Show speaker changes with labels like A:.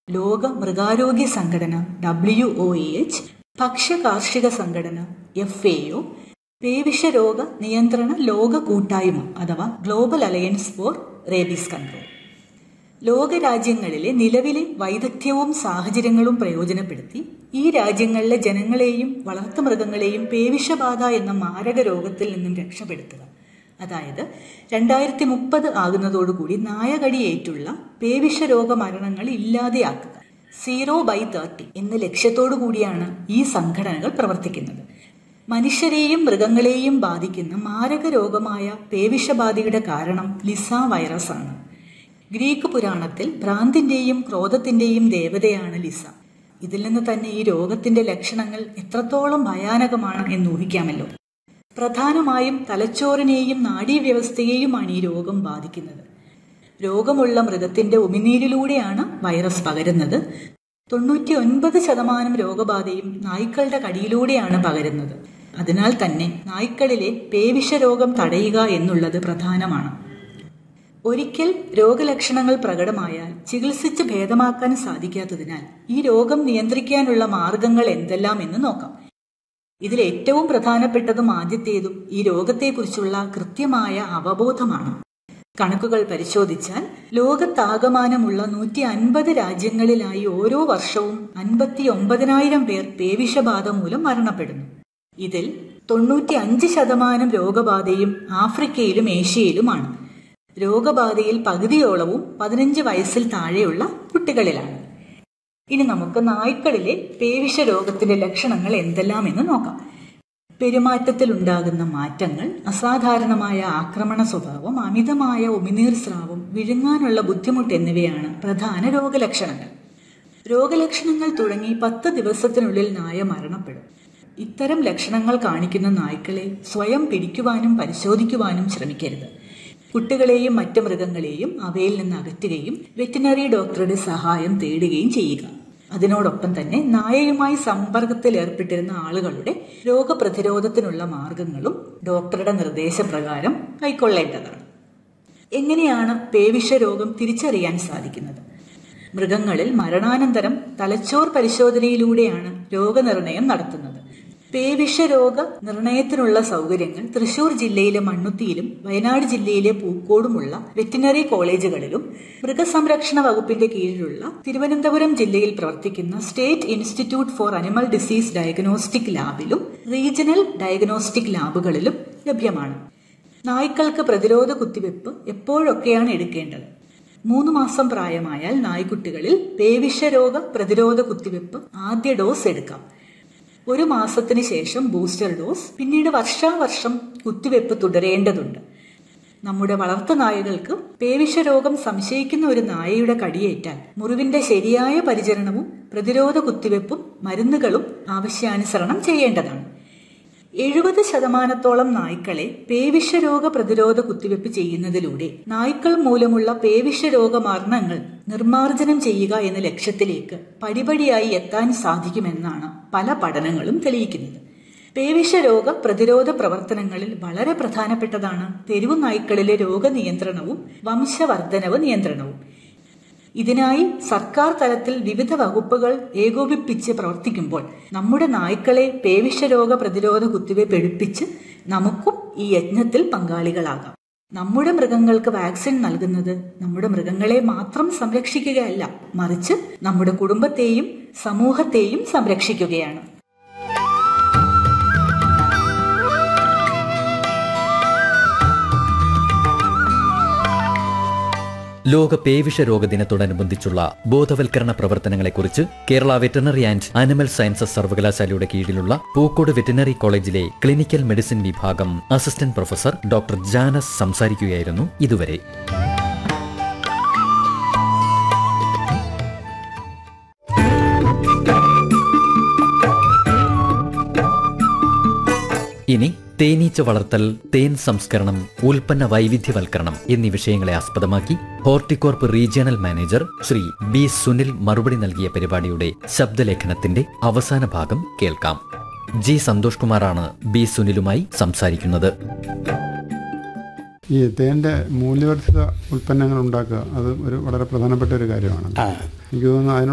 A: ലോക മൃഗാരോഗ്യ സംഘടന W O H ഭക്ഷ്യ കാർഷിക സംഘടന എഫ് എ ഒ പേവിഷരോഗ നിയന്ത്രണ ലോക കൂട്ടായ്മ അഥവാ global alliance for rabies control ലോകരാജ്യങ്ങളിലെ നിലവിലെ വൈദഗ്ധ്യവും സാഹചര്യങ്ങളും പ്രയോജനപ്പെടുത്തി ഈ രാജ്യങ്ങളിലെ ജനങ്ങളെയും വളർത്തുമൃഗങ്ങളെയും പേവിഷബാധ എന്ന മാരക രോഗത്തിൽ നിന്നും രക്ഷപ്പെടുത്തുക അതായത് രണ്ടായിരത്തി മുപ്പത് ആകുന്നതോടുകൂടി നായകടിയേറ്റുള്ള പേവിഷരോഗ മരണങ്ങൾ ഇല്ലാതെയാക്കുക സീറോ ബൈ തേർട്ടി എന്ന ലക്ഷ്യത്തോടു കൂടിയാണ് ഈ സംഘടനകൾ പ്രവർത്തിക്കുന്നത് മനുഷ്യരെയും മൃഗങ്ങളെയും ബാധിക്കുന്ന മാരക രോഗമായ പേവിഷബാധയുടെ കാരണം ലിസ വൈറസ് ആണ് ഗ്രീക്ക് പുരാണത്തിൽ ഭ്രാന്തിന്റെയും ക്രോധത്തിന്റെയും ദേവതയാണ് ലിസ ഇതിൽ നിന്ന് തന്നെ ഈ രോഗത്തിന്റെ ലക്ഷണങ്ങൾ എത്രത്തോളം ഭയാനകമാണ് എന്ന് ഊഹിക്കാമല്ലോ പ്രധാനമായും തലച്ചോറിനെയും നാഡീവ്യവസ്ഥയെയുമാണ് ഈ രോഗം ബാധിക്കുന്നത് രോഗമുള്ള മൃഗത്തിന്റെ ഉമിനീരിലൂടെയാണ് വൈറസ് പകരുന്നത് തൊണ്ണൂറ്റി ഒൻപത് ശതമാനം രോഗബാധയും നായ്ക്കളുടെ കടിയിലൂടെയാണ് പകരുന്നത് അതിനാൽ തന്നെ നായ്ക്കളിലെ പേവിഷരോഗം തടയുക എന്നുള്ളത് പ്രധാനമാണ് ഒരിക്കൽ രോഗലക്ഷണങ്ങൾ പ്രകടമായാൽ ചികിത്സിച്ച് ഭേദമാക്കാൻ സാധിക്കാത്തതിനാൽ ഈ രോഗം നിയന്ത്രിക്കാനുള്ള മാർഗങ്ങൾ എന്തെല്ലാം എന്ന് നോക്കാം ഇതിൽ ഏറ്റവും പ്രധാനപ്പെട്ടതും ആദ്യത്തേതും ഈ രോഗത്തെക്കുറിച്ചുള്ള കൃത്യമായ അവബോധമാണ് കണക്കുകൾ പരിശോധിച്ചാൽ ലോകത്താകമാനമുള്ള നൂറ്റി അൻപത് രാജ്യങ്ങളിലായി ഓരോ വർഷവും അൻപത്തി ഒമ്പതിനായിരം പേർ പേവിഷബാധ മൂലം മരണപ്പെടുന്നു ഇതിൽ തൊണ്ണൂറ്റി അഞ്ച് ശതമാനം രോഗബാധയും ആഫ്രിക്കയിലും ഏഷ്യയിലുമാണ് രോഗബാധയിൽ പകുതിയോളവും പതിനഞ്ച് വയസ്സിൽ താഴെയുള്ള കുട്ടികളിലാണ് ഇനി നമുക്ക് നായ്ക്കളിലെ പേവിഷ രോഗത്തിന്റെ ലക്ഷണങ്ങൾ എന്തെല്ലാം എന്ന് നോക്കാം പെരുമാറ്റത്തിൽ ഉണ്ടാകുന്ന മാറ്റങ്ങൾ അസാധാരണമായ ആക്രമണ സ്വഭാവം അമിതമായ ഉമിനീർ സ്രാവം വിഴുങ്ങാനുള്ള ബുദ്ധിമുട്ട് എന്നിവയാണ് പ്രധാന രോഗലക്ഷണങ്ങൾ രോഗലക്ഷണങ്ങൾ തുടങ്ങി പത്ത് ദിവസത്തിനുള്ളിൽ നായ മരണപ്പെടും ഇത്തരം ലക്ഷണങ്ങൾ കാണിക്കുന്ന നായ്ക്കളെ സ്വയം പിടിക്കുവാനും പരിശോധിക്കുവാനും ശ്രമിക്കരുത് കുട്ടികളെയും മറ്റ് മൃഗങ്ങളെയും അവയിൽ നിന്ന് അകറ്റുകയും വെറ്റിനറി ഡോക്ടറുടെ സഹായം തേടുകയും ചെയ്യുക അതിനോടൊപ്പം തന്നെ നായയുമായി സമ്പർക്കത്തിൽ ഏർപ്പെട്ടിരുന്ന ആളുകളുടെ രോഗപ്രതിരോധത്തിനുള്ള മാർഗങ്ങളും ഡോക്ടറുടെ നിർദ്ദേശപ്രകാരം കൈക്കൊള്ളേണ്ടതാണ് എങ്ങനെയാണ് പേവിഷ രോഗം തിരിച്ചറിയാൻ സാധിക്കുന്നത് മൃഗങ്ങളിൽ മരണാനന്തരം തലച്ചോർ പരിശോധനയിലൂടെയാണ് രോഗനിർണയം നടത്തുന്നത് പേവിഷ രോഗ നിർണയത്തിനുള്ള സൗകര്യങ്ങൾ തൃശൂർ ജില്ലയിലെ മണ്ണുത്തിയിലും വയനാട് ജില്ലയിലെ പൂക്കോടുമുള്ള വെറ്റിനറി കോളേജുകളിലും മൃഗസംരക്ഷണ വകുപ്പിന്റെ കീഴിലുള്ള തിരുവനന്തപുരം ജില്ലയിൽ പ്രവർത്തിക്കുന്ന state institute for animal disease diagnostic ലാബിലും റീജിയണൽ ഡയഗ്നോസ്റ്റിക് ലാബുകളിലും ലഭ്യമാണ് നായ്ക്കൾക്ക് പ്രതിരോധ കുത്തിവെപ്പ് എപ്പോഴൊക്കെയാണ് എടുക്കേണ്ടത് മൂന്ന് മാസം പ്രായമായാൽ നായ്ക്കുട്ടികളിൽ പേവിഷരോഗ പ്രതിരോധ കുത്തിവെപ്പ് ആദ്യ ഡോസ് എടുക്കാം ഒരു മാസത്തിന് ശേഷം ബൂസ്റ്റർ ഡോസ് പിന്നീട് വർഷാവർഷം കുത്തിവെപ്പ് തുടരേണ്ടതുണ്ട് നമ്മുടെ വളർത്തു നായകൾക്ക് പേവിഷരോഗം സംശയിക്കുന്ന ഒരു നായയുടെ കടിയേറ്റാൽ മുറിവിന്റെ ശരിയായ പരിചരണവും പ്രതിരോധ കുത്തിവെപ്പും മരുന്നുകളും ആവശ്യാനുസരണം ചെയ്യേണ്ടതാണ് എഴുപത് ശതമാനത്തോളം നായ്ക്കളെ പേവിഷരോഗ പ്രതിരോധ കുത്തിവെപ്പ് ചെയ്യുന്നതിലൂടെ നായ്ക്കൾ മൂലമുള്ള പേവിഷരോഗ മരണങ്ങൾ നിർമ്മാർജ്ജനം ചെയ്യുക എന്ന ലക്ഷ്യത്തിലേക്ക് പടിപടിയായി എത്താൻ സാധിക്കുമെന്നാണ് പല പഠനങ്ങളും തെളിയിക്കുന്നത് പേവിഷരോഗ പ്രതിരോധ പ്രവർത്തനങ്ങളിൽ വളരെ പ്രധാനപ്പെട്ടതാണ് തെരുവു നായ്ക്കളിലെ രോഗനിയന്ത്രണവും വംശവർദ്ധനവ് നിയന്ത്രണവും ഇതിനായി സർക്കാർ തലത്തിൽ വിവിധ വകുപ്പുകൾ ഏകോപിപ്പിച്ച് പ്രവർത്തിക്കുമ്പോൾ നമ്മുടെ നായ്ക്കളെ പേവിഷരോഗ പ്രതിരോധ കുത്തിവയ്പ് എടുപ്പിച്ച് നമുക്കും ഈ യജ്ഞത്തിൽ പങ്കാളികളാകാം നമ്മുടെ മൃഗങ്ങൾക്ക് വാക്സിൻ നൽകുന്നത് നമ്മുടെ മൃഗങ്ങളെ മാത്രം സംരക്ഷിക്കുകയല്ല മറിച്ച് നമ്മുടെ കുടുംബത്തെയും സമൂഹത്തെയും സംരക്ഷിക്കുകയാണ്
B: ലോക പേവിഷ രോഗ ദിനത്തോടനുബന്ധിച്ചുള്ള ബോധവൽക്കരണ പ്രവർത്തനങ്ങളെക്കുറിച്ച് Kerala veterinary and animal sciences സർവകലാശാലയുടെ കീഴിലുള്ള പൂക്കോട് വെറ്ററിനറി കോളേജിലെ ക്ലിനിക്കൽ മെഡിസിൻ വിഭാഗം അസിസ്റ്റന്റ് പ്രൊഫസർ ഡോക്ടർ ജാനസ് സംസാരിക്കുകയായിരുന്നു ഇതുവരെ ഇനി തേനീച്ച വളർത്തൽ തേൻ സംസ്കരണം ഉൽപ്പന്ന വൈവിധ്യവൽക്കരണം എന്നീ വിഷയങ്ങളെ ആസ്പദമാക്കി Horticorp regional manager Shri B Sunil മറുപടി നൽകിയ പരിപാടിയുടെ ശബ്ദലേഖനത്തിന്റെ അവസാന ഭാഗം കേൾക്കാം ജി സന്തോഷ് കുമാറാണ് ബി സുനിലുമായി സംസാരിക്കുന്നത്
C: ഈ തേൻ്റെ മൂല്യവർദ്ധിത ഉൽപ്പന്നങ്ങൾ ഉണ്ടാക്കുക അത് ഒരു വളരെ പ്രധാനപ്പെട്ട ഒരു കാര്യമാണ് എനിക്ക് തോന്നുന്നു അതിനുള്ള